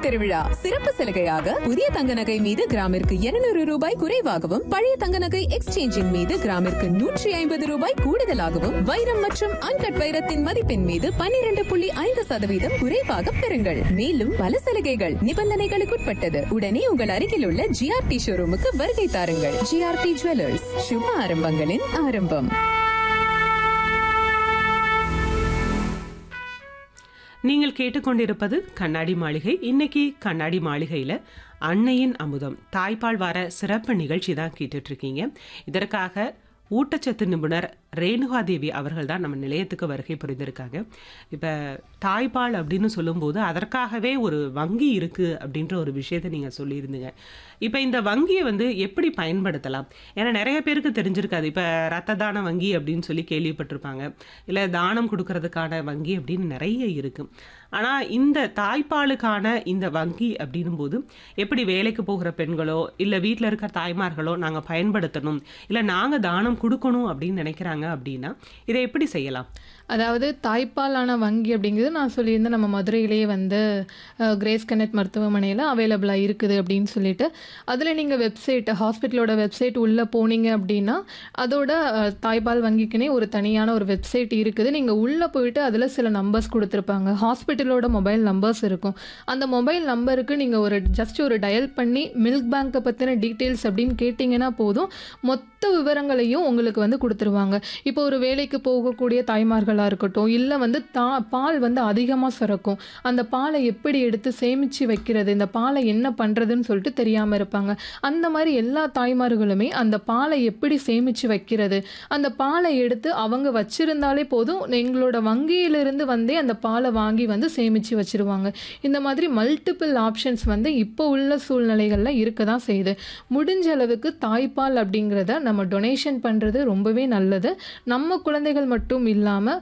திருவிழா சிறப்பு சலுகையாக புதிய தங்க நகை மீது கிராமிற்கு 200 ரூபாய் குறைவாகவும் பழைய தங்க நகை எக்ஸ்சேஞ்சின் மீது கிராமிற்கு நூற்றி ஐம்பது ரூபாய் கூடுதலாகவும் வைரம் மற்றும் அன்கட் வைரத்தின் மதிப்பின் மீது 12.5% புள்ளி ஐந்து சதவீதம் குறைவாக பெறுங்கள் மேலும் பல சலுகைகள் நிபந்தனைகளுக்குட்பட்டது உடனே உங்கள் அருகில் உள்ள ஜிஆர்டி ஷோரூமுக்கு வருகை தாருங்கள் ஜிஆர்டி ஜுவல்லர்ஸ் சுப ஆரம்பங்களின் ஆரம்பம் நீங்கள் கேட்டுக்கொண்டிருப்பது கண்ணாடி மாளிகை இன்னைக்கு கண்ணாடி மாளிகையில் அன்னையின் அமுதம் தாய்ப்பால் வார சிறப்பு நிகழ்ச்சி தான் கேட்டுட்டு இருக்கீங்க இதற்காக ஊட்டச்சத்து நிபுணர் ரேணுகாதேவி அவர்கள் தான் நம்ம நிலையத்துக்கு வருகை புரிந்திருக்காங்க இப்போ தாய்ப்பால் அப்படின்னு சொல்லும்போது அதற்காகவே ஒரு வங்கி இருக்குது அப்படின்ற ஒரு விஷயத்தை நீங்கள் சொல்லியிருந்தீங்க இப்போ இந்த வங்கியை வந்து எப்படி பயன்படுத்தலாம் ஏன்னா நிறைய பேருக்கு தெரிஞ்சிருக்காது இப்போ ரத்த தான வங்கி அப்படின்னு சொல்லி கேள்விப்பட்டிருப்பாங்க இல்லை தானம் கொடுக்கறதுக்கான வங்கி அப்படின்னு நிறைய இருக்குது ஆனால் இந்த தாய்ப்பாலுக்கான இந்த வங்கி அப்படின்னும் போது எப்படி வேலைக்கு போகிற பெண்களோ இல்லை வீட்டில் இருக்கிற தாய்மார்களோ நாங்கள் பயன்படுத்தணும் இல்லை நாங்கள் தானம் கொடுக்கணும் அப்படின்னு நினைக்கிறாங்க அப்படின்னா இதை எப்படி செய்யலாம் அதாவது தாய்ப்பாலான வங்கி அப்படிங்கிறது நான் சொல்லியிருந்தேன் நம்ம மதுரையிலேயே வந்து அஹ், கிரேஸ் கனெக்ட் மருத்துவமனையில் அவைலபிளாக இருக்குது அப்படின்னு சொல்லிட்டு அதில் நீங்கள் வெப்சைட் ஹாஸ்பிட்டலோட வெப்சைட் உள்ளே போனீங்க அப்படின்னா அதோட அஹ், தாய்ப்பால் வங்கிக்குனே ஒரு தனியான ஒரு வெப்சைட் இருக்குது நீங்கள் உள்ளே போயிட்டு அதில் சில நம்பர்ஸ் கொடுத்துருப்பாங்க ஹாஸ்பிட்டலோட மொபைல் நம்பர்ஸ் இருக்கும் அந்த மொபைல் நம்பருக்கு நீங்கள் ஒரு ஜஸ்ட் ஒரு டயல் பண்ணி மில்க் பேங்க்கை பற்றின டீட்டெயில்ஸ் அப்படின்னு கேட்டிங்கன்னா போதும் மொத்த விவரங்களையும் உங்களுக்கு வந்து கொடுத்துருவாங்க இப்போ ஒரு வேலைக்கு போகக்கூடிய தாய்மார்களாக இருக்கட்டும் இல்லை வந்து தா பால் வந்து அதிகமாக சுரக்கும் அந்த பாலை எப்படி எடுத்து சேமித்து வைக்கிறது இந்த பாலை என்ன பண்ணுறதுன்னு சொல்லிட்டு தெரியாமல் இருப்பாங்க அந்த மாதிரி எல்லா தாய்மார்களுமே அந்த பாலை எப்படி சேமித்து வைக்கிறது அந்த பாலை எடுத்து அவங்க வச்சிருந்தாலே போதும் எங்களோட வங்கியிலிருந்து வந்தே அந்த பாலை வாங்கி வந்து சேமித்து வச்சிருவாங்க இந்த மாதிரி மல்டிபிள் ஆப்ஷன்ஸ் வந்து இப்போ உள்ள சூழ்நிலைகளில் இருக்க தான் செய்யுது முடிஞ்ச அளவுக்கு தாய்ப்பால் அப்படிங்கிறத நம்ம டொனேஷன் பண்ணுறது ரொம்பவே நல்லது நம்ம குழந்தைகள் மட்டும் இல்லாமல்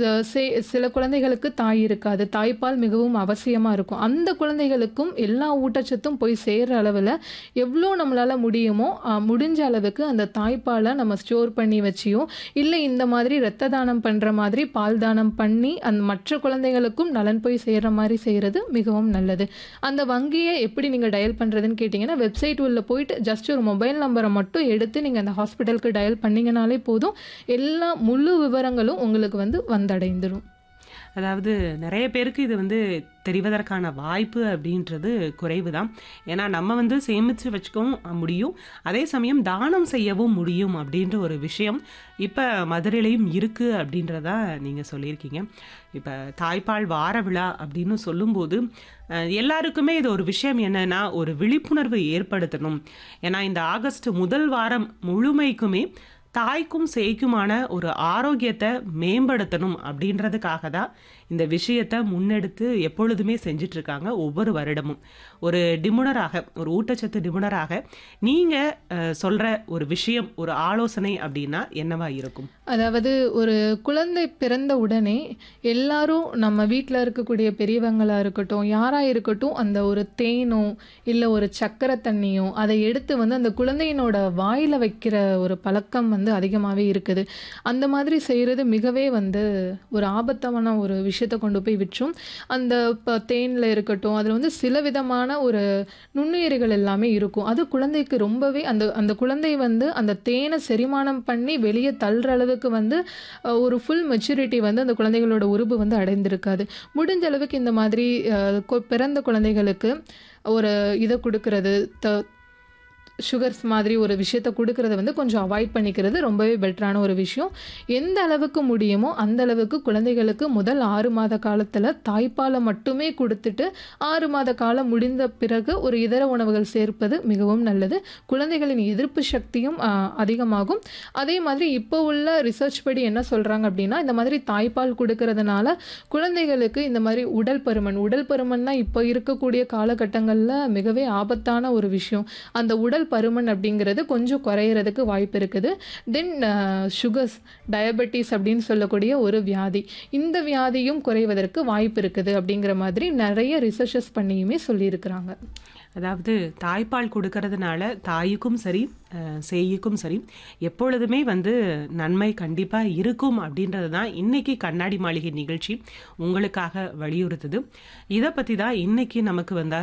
சில குழந்தைகளுக்கு தாய் இருக்காது தாய்ப்பால் மிகவும் அவசியமாக இருக்கும் அந்த குழந்தைகளுக்கும் எல்லா ஊட்டச்சத்தும் போய் சேர்ற அளவில் எவ்வளோ நம்மளால் முடியுமோ அஹ், முடிஞ்ச அளவுக்கு அந்த தாய்ப்பாலை நம்ம ஸ்டோர் பண்ணி வச்சியோ இல்லை இந்த மாதிரி இரத்த தானம் பண்ணுற மாதிரி பால் தானம் பண்ணி அந்த மற்ற குழந்தைகளுக்கும் நலன் போய் சேர்ற மாதிரி செய்கிறது மிகவும் நல்லது அந்த வங்கியை எப்படி நீங்கள் டயல் பண்ணுறதுன்னு கேட்டிங்கன்னா வெப்சைட் உள்ள போயிட்டு ஜஸ்ட் ஒரு மொபைல் நம்பரை மட்டும் எடுத்து நீங்கள் அந்த ஹாஸ்பிட்டலுக்கு டயல் பண்ணிங்கனாலே போதும் எல்லா முழு விவரங்களும் உங்களுக்கு வந்து வந்தடைந்துடும் அதாவது நிறைய பேருக்கு இது வந்து தெரிவதற்கான வாய்ப்பு அப்படின்றது குறைவு தான் ஏன்னா நம்ம வந்து சேமித்து வச்சுக்கவும் முடியும் அதே சமயம் தானம் செய்யவும் முடியும் அப்படின்ற ஒரு விஷயம் இப்போ மதுரையிலையும் இருக்குது அப்படின்றதா நீங்கள் சொல்லியிருக்கீங்க இப்போ தாய்ப்பால் வார விழா அப்படின்னு சொல்லும்போது அஹ், எல்லாருக்குமே இது ஒரு விஷயம் என்னன்னா ஒரு விழிப்புணர்வு ஏற்படுத்தணும் ஏன்னா இந்த ஆகஸ்ட் முதல் வாரம் முழுமைக்குமே தாய்க்கும் சேய்க்குமான ஒரு ஆரோக்கியத்தை மேம்படுத்தணும் அப்படின்றதுக்காக தான் இந்த விஷயத்தை முன்னெடுத்து எப்பொழுதுமே செஞ்சுட்டு இருக்காங்க ஒவ்வொரு வருடமும் ஒரு நிபுணராக ஒரு ஊட்டச்சத்து நிபுணராக நீங்கள் சொல்கிற ஒரு விஷயம் ஒரு ஆலோசனை அப்படின்னா என்னவா இருக்கும் அதாவது ஒரு குழந்தை பிறந்த உடனே எல்லாரும் நம்ம வீட்டில் இருக்கக்கூடிய பெரியவங்களாக இருக்கட்டும் யாராக இருக்கட்டும் அந்த ஒரு தேனோ இல்லை ஒரு சக்கரை தண்ணியோ அதை எடுத்து வந்து அந்த குழந்தையினோட வாயில் வைக்கிற ஒரு பழக்கம் வந்து அதிகமாகவே இருக்குது அந்த மாதிரி செய்கிறது மிகவே வந்து ஒரு ஆபத்தான ஒரு விஷயத்தை கொண்டு போய் விற்றும் அந்த இப்போ தேனில் இருக்கட்டும் அதில் வந்து சில விதமான ஒரு நுண்ணுயிரிகள் எல்லாமே இருக்கும் அது குழந்தைக்கு ரொம்பவே அந்த அந்த குழந்தை வந்து அந்த தேனை செரிமானம் பண்ணி வெளியே தள்ளுற அளவுக்கு வந்து அஹ், ஒரு ஃபுல் மெச்சூரிட்டி வந்து அந்த குழந்தைகளோட உருவு வந்து அடைந்திருக்காது முடிஞ்ச அளவுக்கு இந்த மாதிரி அஹ், கொ- பிறந்த குழந்தைகளுக்கு ஒரு இதை கொடுக்கறது த சுகர்ஸ் மாதிரி ஒரு விஷயத்த கொடுக்கறத வந்து கொஞ்சம் அவாய்ட் பண்ணிக்கிறது ரொம்பவே பெட்டரான ஒரு விஷயம் எந்த அளவுக்கு முடியுமோ அந்த அளவுக்கு குழந்தைகளுக்கு முதல் ஆறு மாத காலத்தில் தாய்ப்பாலை மட்டுமே கொடுத்துட்டு ஆறு மாத காலம் முடிந்த பிறகு ஒரு இதர உணவுகள் சேர்ப்பது மிகவும் நல்லது குழந்தைகளின் எதிர்ப்பு சக்தியும் ஆஹ், அதிகமாகும் அதே மாதிரி இப்போ உள்ள ரிசர்ச் படி என்ன சொல்கிறாங்க அப்படின்னா இந்த மாதிரி தாய்ப்பால் கொடுக்கறதுனால குழந்தைகளுக்கு இந்த மாதிரி உடல் பருமன் உடல் பருமன் தான் இப்போ இருக்கக்கூடிய காலகட்டங்களில் மிகவே ஆபத்தான ஒரு விஷயம் அந்த உடல் பருமன் அப்படிங்கிறது கொஞ்சம் குறையிறதுக்கு வாய்ப்பு இருக்குது தென் சுகர்ஸ் டயபெட்டிஸ் அப்படின்னு சொல்லக்கூடிய ஒரு வியாதி இந்த வியாதியும் குறைவதற்கு வாய்ப்பு இருக்குது அப்படிங்கிற மாதிரி நிறைய ரிசர்ச்சஸ் பண்ணியுமே சொல்லியிருக்கிறாங்க அதாவது தாய்ப்பால் கொடுக்கறதுனால தாய்க்கும் சரி அஹ், சேய்க்கும் சரி எப்பொழுதுமே வந்து நன்மை கண்டிப்பாக இருக்கும் அப்படின்றது தான் இன்னைக்கு கண்ணாடி மாளிகை நிகழ்ச்சி உங்களுக்காக வலியுறுத்துது இதை பற்றி தான் இன்னைக்கு நமக்கு வந்த